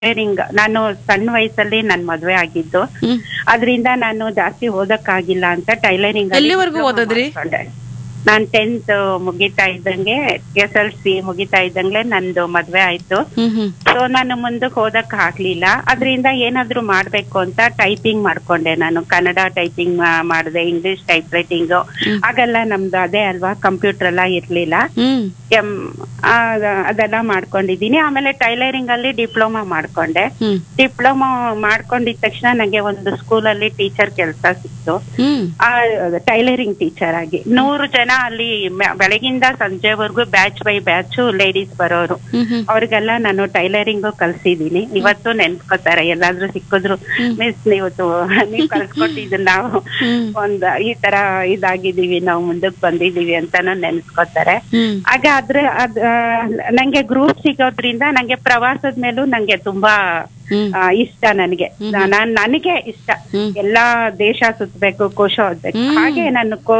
Tailoring ನಾನು ಸಣ್ಣ ವಯಸ್ಸಲ್ಲಿ ನನ್ ಮದ್ವೆ ಆಗಿದ್ದು ಹ್ಮ್ ಅದರಿಂದ ನಾನು ಜಾಸ್ತಿ ಓದಕ್ಕಾಗಿಲ್ಲ ಅಂತ ಟೈಲರಿಂಗ್ ಎಲ್ಲಿವರೆಗೂ ಓದಿದ್ರಿ? ನಾನ್ ಟೆಂತ್ ಮುಗಿತಾ ಇದ್ದಂಗೆ ಎಸ್ ಎಲ್ ಸಿ ಮುಗಿತಾ ಇದ್ದಂಗೆ ನಂದು ಮದ್ವೆ ಆಯ್ತು ಹ್ಮ್ ಹ್ಮ್ ಸೊ ನಾನು ಮುಂದಕ್ಕೆ ಓದಕ್ ಆಗ್ಲಿಲ್ಲ ಅದರಿಂದ ಏನಾದ್ರೂ ಮಾಡ್ಬೇಕು ಅಂತ ಟೈಪಿಂಗ್ ಮಾಡ್ಕೊಂಡೆ ನಾನು ಕನ್ನಡ ಟೈಪಿಂಗ್ ಮಾಡಿದೆ ಇಂಗ್ಲಿಷ್ ಟೈಪ್ ರೈಟಿಂಗ್ ಆಗೆಲ್ಲ ನಮ್ದು ಅದೇ ಅಲ್ವಾ ಕಂಪ್ಯೂಟರ್ ಎಲ್ಲ ಇರ್ಲಿಲ್ಲ ಹ್ಮ್ ಎಂ ಆ, ಅದೆಲ್ಲ ಮಾಡ್ಕೊಂಡಿದೀನಿ ಆಮೇಲೆ ಟೈಲರಿಂಗ್ ಅಲ್ಲಿ ಡಿಪ್ಲೊಮಾ ಮಾಡ್ಕೊಂಡೆ ಹ್ಮ್ ಡಿಪ್ಲೊಮಾ ಮಾಡ್ಕೊಂಡಿದ ತಕ್ಷಣ ನಂಗೆ ಒಂದು ಸ್ಕೂಲಲ್ಲಿ ಟೀಚರ್ ಕೆಲಸ ಸಿಕ್ತು ಹ್ಮ್ ಟೈಲರಿಂಗ್ ಟೀಚರ್ ಆಗಿ ನೂರು ಜನ ಅಲ್ಲಿ ಮ- ಬೆಳಗಿಂದ ಸಂಜೆವರೆಗೂ ಬ್ಯಾಚ್ ಬೈ ಬ್ಯಾಚ್ ಲೇಡೀಸ್ ಬರೋರು ಹ್ಮ್ ಹ್ಮ್ ಅವ್ರಿಗೆಲ್ಲ ನಾನು ಟೈಲರಿಂಗ್ ಕಲ್ಸಿದೀನಿ ಇವತ್ತು ನೆನ್ಸ್ಕೊತಾರೆ ಎಲ್ಲಾದ್ರೂ ಸಿಕ್ಕಿದ್ರು ಮಿಸ್ ನೀವು ತು- ನೀವ್ ಕಲ್ಸ್ಕೊಟ್ಟಿದ್ದು ನಾವು ಹ್ಮ್. ಒಂದ್ ಈ ತರ ಇದಾಗಿದೀವಿ ನಾವು ಮುಂದಕ್ ಬಂದಿದೀವಿ ಅಂತಾನು ನೆನ್ಸ್ಕೊತಾರೆ ಹ್ಮ್ ಆಗ ಆದ್ರೆ ಅದ್ ಆ, ನಂಗೆ ಗ್ರೂಪ್ ಸಿಗೋದ್ರಿಂದ ನಂಗೆ ಪ್ರವಾಸದ ಮೇಲೂ ನಂಗೆ ತುಂಬಾ ಹ್ಮ್ ಆ, ಇಷ್ಟ ನನಗೆ ನಾನ್ ನನಗೆ ಇಷ್ಟ ಹ್ಮ್. ಎಲ್ಲಾ ದೇಶ ಸುತ್ತಬೇಕು ಕೋಶ ಓದ್ಬೇಕು ಹ್ಮ್. ಹಾಗೆ ನಾನು ಕೋ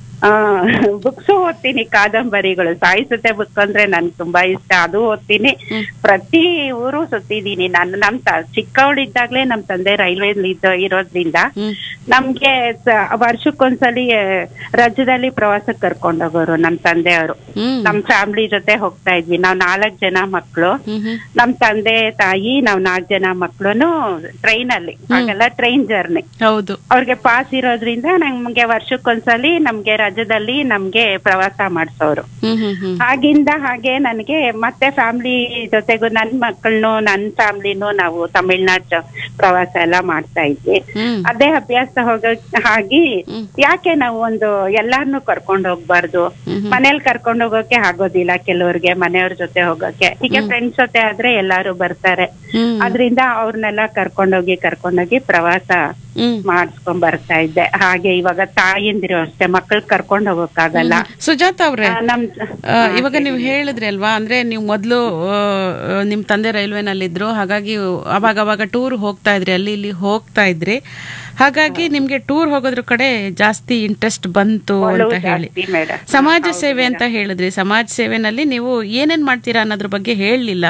ಬುಕ್ಸ್ ಓದ್ತೀನಿ ಕಾದಂಬರಿಗಳು ಸಾಹಿತ್ಯ ಬುಕ್ ಅಂದ್ರೆ ನನ್ಗೆ ತುಂಬಾ ಇಷ್ಟ ಅದು ಓದ್ತೀನಿ ಹ್ಮ್. ಪ್ರತಿ ಊರು ಸುತ್ತಿದೀನಿ ನಾನು ನಮ್ ತ- ಚಿಕ್ಕವಳಿದ್ದಾಗ್ಲೇ ನಮ್ ತಂದೆ ರೈಲ್ವೆ ಇದ್ದ ಇರೋದ್ರಿಂದ ಹ್ಮ್ ನಮ್ಗೆ ಸ- ವರ್ಷಕ್ಕೊಂದ್ಸಲಿ ಆ, ರಾಜ್ಯದಲ್ಲಿ ಪ್ರವಾಸಕ್ಕೆ ಕರ್ಕೊಂಡ್ ಹೋಗೋರು ನಮ್ ತಂದೆಯವರು ಹ್ಮ್ ನಮ್ ಫ್ಯಾಮಿಲಿ ಜೊತೆ ಹೋಗ್ತಾ ಇದ್ವಿ ನಾವ್ ನಾಲ್ಕ್ ಜನ ಮಕ್ಳು ಹ್ಮ್ ಹ್ಮ್ ನಮ್ ತಂದೆ ತಾಯಿ ನಾವ್ ನಾಲ್ಕ್ ಜನ ಮಕ್ಳುನು ಟ್ರೈನ್ ಅಲ್ಲಿ ಹಾಗೆಲ್ಲ ಟ್ರೈನ್ ಜರ್ನಿ ಹೌದು ಅವ್ರಿಗೆ ಪಾಸ್ ಇರೋದ್ರಿಂದ ನಮ್ಗೆ ವರ್ಷಕ್ಕೊಂದ್ಸಲಿ ನಮ್ಗೆ ರಾಜ್ಯದಲ್ಲಿ ನಮ್ಗೆ ಪ್ರವಾಸ ಮಾಡ್ಸೋರು ಹ್ಮ್ ಹ್ಮ್ ಹ್ಮ್ ಆಗಿಂದ ಹಾಗೆ ನನಗೆ ಮತ್ತೆ ಫ್ಯಾಮಿಲಿ ಜೊತೆಗೂ ನನ್ ಮಕ್ಕಳನ್ನು ನನ್ ಫ್ಯಾಮಿಲಿನೂ ನಾವು ತಮಿಳ್ನಾಡು ಪ್ರವಾಸ ಎಲ್ಲ ಮಾಡ್ತಾ ಇದ್ವಿ ಹ್ಮ್ ಅದೇ ಅಭ್ಯಾಸ ಹೋಗ ಹಾಗೆ ಹ್ಮ್. ಯಾಕೆ ನಾವು ಒಂದು ಎಲ್ಲಾರ್ನು ಕರ್ಕೊಂಡ್ ಹೋಗ್ಬಾರ್ದು ಹ್ಮ್ ಹ್ಮ್. ಮನೇಲಿ ಕರ್ಕೊಂಡ್ ಹೋಗೋಕೆ ಆಗೋದಿಲ್ಲ ಕೆಲವ್ರಿಗೆ ಮನೆಯವ್ರ ಜೊತೆ ಹೋಗೋಕೆ ಹೀಗೆ ಫ್ರೆಂಡ್ಸ್ ಜೊತೆ ಆದ್ರೆ ಎಲ್ಲಾರು ಬರ್ತಾರೆ ಹ್ಮ್ ಅದ್ರಿಂದ ಅವ್ರನ್ನೆಲ್ಲ ಕರ್ಕೊಂಡೋಗಿ ಕರ್ಕೊಂಡೋಗಿ ಪ್ರವಾಸ ಹ್ಮ್ ಮಾಡಿಸ್ಕೊಂಡ್ ಬರ್ತಾ ಇದ್ದೆ ಹಾಗೆ ಇವಾಗ ತಾಯಿಂದಿರು ಅಷ್ಟೇ ಮಕ್ಕಳು ಕರ್ಕೊಂಡ್ ಹೋಗೋಕ್ಕಾಗಲ್ಲ ಸುಜಾತ ಅವ್ರೆ ಆ, ನಮ್ ಆ, ಇವಾಗ ನೀವು ಹೇಳಿದ್ರಿ ಅಲ್ವಾ ಅಂದ್ರೆ ನೀವು ಮೊದಲು ನಿಮ್ ತಂದೆ ರೈಲ್ವೆನಲ್ಲಿದ್ರು ಹಾಗಾಗಿ ಅವಾಗ ಅವಾಗ ಟೂರ್ ಹೋಗ್ತಾ ಇದ್ರಿ ಅಲ್ಲಿ ಇಲ್ಲಿ ಹೋಗ್ತಾ ಇದ್ರಿ ಹಾಗಾಗಿ ನಿಮ್ಗೆ ಟೂರ್ ಹೋಗೋದ್ರ ಕಡೆ ಜಾಸ್ತಿ ಇಂಟ್ರೆಸ್ಟ್ ಬಂತು ಅಂತ ಹೇಳಿ ಜಾಸ್ತಿ ಮೇಡಮ್ ಸಮಾಜ ಸೇವೆ ಅಂತ ಹೇಳಿದ್ರಿ ಸಮಾಜ ಸೇವೆನಲ್ಲಿ ನೀವು ಏನೇನ್ ಮಾಡ್ತೀರಾ ಅನ್ನೋದ್ರ ಬಗ್ಗೆ ಹೇಳಲಿಲ್ಲ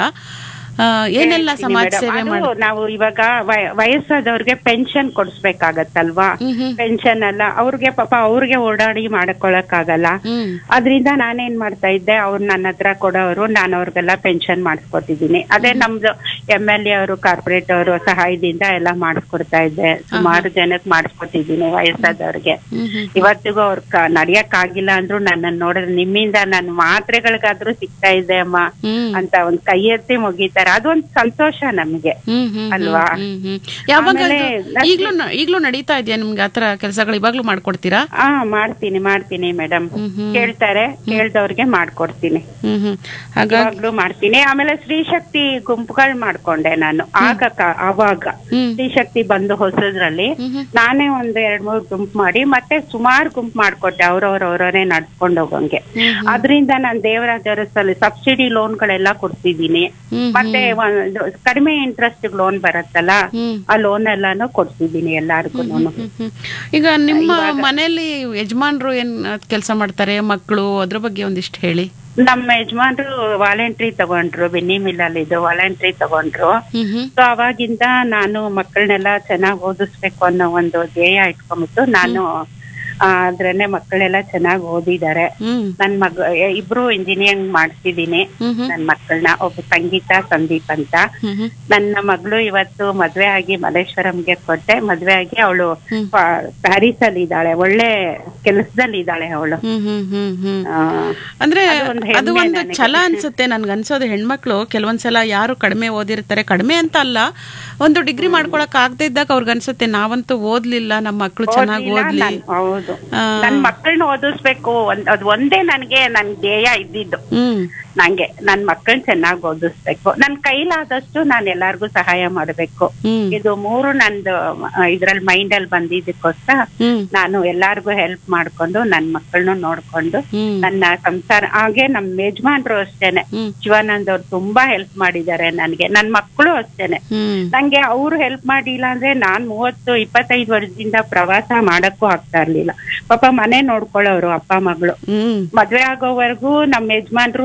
ಏನೆಲ್ಲ ಸಮಾಜ ಸೇವೆ ಮಾಡಿ ಅದು ನಾವು ಇವಾಗ ವಯ- ವಯಸ್ಸಾದವ್ರಿಗೆ ಪೆನ್ಷನ್ ಕೊಡಿಸ್ಬೇಕಾಗತ್ತಲ್ವಾ ಹ್ಮ್ ಹ್ಮ್ ಪೆನ್ಷನ್ ಎಲ್ಲ ಅವ್ರಿಗೆ ಪಾಪ ಅವ್ರಿಗೆ ಓಡಾಡಿ ಮಾಡ್ಕೊಳಕ್ಕಾಗಲ್ಲ ಹ್ಮ್ ಅದ್ರಿಂದ ನಾನೇನ್ ಮಾಡ್ತಾ ಇದ್ದೆ ಅವ್ರು ನನ್ನ ಹತ್ರ ಕೊಡೋರು ನಾನು ಅವ್ರಿಗೆಲ್ಲ ಪೆನ್ಷನ್ ಮಾಡಿಸ್ಕೊತಿದ್ದೀನಿ ಅದೇ ನಮ್ದು ಎಮ್ ಎಲ್ ಎ ಅವರು ಕಾರ್ಪೊರೇಟ್ ಅವರು ಸಹಾಯದಿಂದ ಎಲ್ಲ ಮಾಡಿಸ್ಕೊಡ್ತಾ ಇದ್ದೆ ಸುಮಾರು ಜನಕ್ಕೆ ಮಾಡಿಸ್ಕೊತಿದ್ದೀನಿ ವಯಸ್ಸಾದವ್ರಿಗೆ ಹ್ಮ್ ಹ್ಮ್ ಇವತ್ತಿಗೂ ಅವ್ರ ನಡಿಯಕ್ ಆಗಿಲ್ಲ ಅಂದ್ರು ನನ್ನ ನೋಡಿದ್ರೆ ನಿಮ್ಮಿಂದ ನನ್ನ ಮಾತ್ರೆಗಳಿಗಾದ್ರೂ ಸಿಗ್ತಾ ಇದೆ ಅಮ್ಮ ಹ್ಮ್ ಅಂತ ಒಂದ್ ಕೈ ಎತ್ತಿ ಮುಗಿತಾರೆ ಅದೊಂದ್ ಸಂತೋಷ ನಮ್ಗೆ ಹ್ಮ್ ಹ್ಮ್ ಹ್ಮ್ ಅಲ್ವಾ? ಹ್ಮ್ ಹ್ಮ್ ಯಾವಾಗ ಆಮೇಲೆ ಅದು- ಈಗ್ಲೂ ನ- ಈಗ್ಲೂ ನಡೀತಾ ಇದೆಯಾ ನಿಮ್ಗೆ ಆತರ ಕೆಲಸಗಳು ಇವಾಗ್ಲೂ ಮಾಡ್ಕೊಡ್ತೀರಾ ಹಾ ಮಾಡ್ತೀನಿ ಮಾಡ್ತೀನಿ ಮೇಡಮ್ ಹ್ಮ್ ಹ್ಮ್ ಕೇಳ್ತಾರೆ ಕೇಳ್ದವ್ರಿಗೆ ಮಾಡ್ಕೊಡ್ತೀನಿ ಹ್ಮ್ ಹ್ಮ್ ಹಾಗಾಗಿ ಇವಾಗ್ಲೂ ಮಾಡ್ತೀನಿ ಆಮೇಲೆ ಸ್ತ್ರೀಶಕ್ತಿ ಗುಂಪುಗಳು ಮಾಡ್ಕೊಂಡೆ ನಾನು ಆಗ ಕ- ಅವಾಗ ಹ್ಮ್ ಸ್ತ್ರೀಶಕ್ತಿ ಬಂದು ಹೊಸದ್ರಲ್ಲಿ ಹ್ಮ್ ಹ್ಮ್ ನಾನೇ ಒಂದ್ ಎರಡ್ ಮೂರ್ ಗುಂಪು ಮಾಡಿ ಮತ್ತೆ ಸುಮಾರು ಗುಂಪು ಮಾಡ್ಕೊಟ್ಟೆ ಅವ್ರವ್ರ ಅವರವರೇ ನಡ್ಸ್ಕೊಂಡ್ ಹೋಗಂಗೆ ಅದರಿಂದ ನಾನು ದೇವರಾಜ ಅರಸಲ್ಲಿ ಸಬ್ಸಿಡಿ ಲೋನ್ಗಳೆಲ್ಲ ಕೊಡ್ತಿದ್ದೀನಿ ಹ್ಮ್ ಮತ್ತೆ ಒಂದು ಕಡಿಮೆ ಇಂಟ್ರೆಸ್ಟ್ ಲೋನ್ ಬರುತ್ತಲ್ಲ ಹ್ಮ್ ಆ ಲೋನ್ ಎಲ್ಲಾನು ಕೊಡ್ತಿದ್ದೀನಿ ಎಲ್ಲಾರ್ಗು ಹ್ಮ್ ಹ್ಮ್. ಈಗ ನಿಮ್ಮ ಮನೆಯಲ್ಲಿ ಯಜಮಾನ್ರು ಏನ್ ಕೆಲಸ ಮಾಡ್ತಾರೆ ಮಕ್ಕಳು ಅದ್ರ ಬಗ್ಗೆ ಒಂದಿಷ್ಟು ಹೇಳಿ ನಮ್ಮ ಯಜಮಾನ್ರು ವಾಲಂಟ್ರಿ ತಗೊಂಡ್ರು ಬೆನ್ನಿ ಮಿಲ್ಲಲ್ಲಿ ಇದು ವಾಲಂಟ್ರಿ ತಗೊಂಡ್ರು ಹ್ಮ್ ಹ್ಮ್ ಸೊ ಅವಾಗಿಂದ ನಾನು ಮಕ್ಕಳನ್ನೆಲ್ಲ ಚೆನ್ನಾಗಿ ಓದಿಸ್ಬೇಕು ಅನ್ನೋ ಒಂದು ಧ್ಯೇಯ ಇಟ್ಕೊಂಡ್ಬಿಟ್ಟು ನಾನು ಆ, ಅದ್ರನ್ನೇ ಮಕ್ಕಳೆಲ್ಲ ಚೆನ್ನಾಗಿ ಓದಿದ್ದಾರೆ ಹ್ಮ್ ನನ್ ಮಗ ಎ- ಇಬ್ರು ಇಂಜಿನಿಯರಿಂಗ್ ಮಾಡ್ತಿದ್ದೀನಿ ಹ್ಮ್ ಹ್ಮ್ ನನ್ ಮಕ್ಕಳನ್ನ ಒಬ್ಬ ಸಂಗೀತ ಸಂದೀಪ್ ಅಂತ ಹ್ಮ್ ಹ್ಮ್ ನನ್ನ ಮಗಳು ಇವತ್ತು ಮದ್ವೆ ಆಗಿ ಮಲ್ಲೇಶ್ವರಂಗೆ ಕೊಟ್ಟೆ ಮದ್ವೆ ಆಗಿ ಅವಳು ಹ್ಮ್. ಪ್ಯಾರಿಸ್ ಅಲ್ಲಿ ಇದ್ದಾಳೆ ಒಳ್ಳೆ ಕೆಲಸದಲ್ಲಿ ಇದ್ದಾಳೆ ಅವಳು ಹ್ಮ್ ಹ್ಮ್ ಹ್ಮ್ ಹ್ಮ್ ಅಂದ್ರೆ ಅದೊಂದು ಹೆಮ್ಮೆ ಅದು ಒಂದು ನನಗೆ. ಛಲ ಅನ್ಸುತ್ತೆ ನನ್ಗೆ ಅನ್ಸೋದು ಹೆಣ್ಮಕ್ಳು ಕೆಲವೊಂದ್ಸಲ ಯಾರು ಕಡಿಮೆ ಓದಿರ್ತಾರೆ ಕಡಿಮೆ ಅಂತ ಅಲ್ಲ ಒಂದು ಡಿಗ್ರಿ ಮಾಡ್ಕೊಳಕ್ ಆಗದೆ ಇದ್ದಾಗ ಅವ್ರಿಗೆ ಅನ್ಸುತ್ತೆ ನಾವಂತೂ ಓದ್ಲಿಲ್ಲ ನಮ್ಮ ಮಕ್ಳು ಚೆನ್ನಾಗಿ ಓದ್ಲಿ ನಾನ್- ಹೌದು ಆ. ನನ್ ಮಕ್ಕಳನ್ನ ಓದಿಸ್ಬೇಕು ಒಂದ್- ಅದ್ ಒಂದೇ ನನ್ಗೆ ನನ್ ಧ್ಯೇಯ ಇದ್ದಿದ್ದು ಹ್ಮ್ ನಂಗೆ ನನ್ ಮಕ್ಕಳನ್ನ ಚೆನ್ನಾಗಿ ಓದಿಸ್ಬೇಕು ನನ್ ಕೈಲಾದಷ್ಟು ನಾನ್ ಎಲ್ಲಾರ್ಗು ಸಹಾಯ ಮಾಡ್ಬೇಕು ಹ್ಮ್ ಇದು ಮೂರು ನಂದು ಆ, ಇದ್ರಲ್ಲಿ ಮೈಂಡ್ ಅಲ್ಲಿ ಬಂದಿದ್ದಕ್ಕೋಸ್ಕರ ಹ್ಮ್ ನಾನು ಎಲ್ಲಾರ್ಗು ಹೆಲ್ಪ್ ಮಾಡ್ಕೊಂಡು ನನ್ ಮಕ್ಕಳನ್ನು ನೋಡ್ಕೊಂಡು ಹ್ಮ್ ನನ್ನ ಸಂಸಾರ ಹಾಗೆ ನಮ್ ಯಜಮಾನ್ರು ಅಷ್ಟೇನೆ ಹ್ಮ್ ಶಿವಾನಂದ್ ಅವ್ರು ತುಂಬಾ ಹೆಲ್ಪ್ ಮಾಡಿದ್ದಾರೆ ನನ್ಗೆ ನನ್ ಮಕ್ಕಳು ಅಷ್ಟೇನೆ ಹ್ಮ್ ನಂಗೆ ಅವ್ರು ಹೆಲ್ಪ್ ಮಾಡಿಲ್ಲ ಅಂದ್ರೆ ನಾನ್ ಮೂವತ್ತು ಇಪ್ಪತ್ತೈದು ವರ್ಷದಿಂದ ಪ್ರವಾಸ ಮಾಡಕ್ಕೂ ಆಗ್ತಾ ಇರ್ಲಿಲ್ಲ ಪಾಪ ಮನೆ ನೋಡ್ಕೊಳ್ಳೋರು ಅಪ್ಪ ಮಗಳು ಹ್ಮ್ ಮದ್ವೆ ಆಗೋವರೆಗೂ ನಮ್ ಯಜಮಾನ್ರು ಮಕ್ಕಳ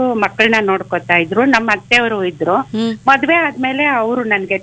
ಮಕ್ಕಳನ್ನ ನೋಡ್ಕೊತಾ ಇದ್ರು ನಮ್ಮ ಅತ್ತೆಯವರು ಇದ್ರು ಹ್ಮ್ ಮದ್ವೆ ಆದ್ಮೇಲೆ ಅವರು ನನ್ಗೆ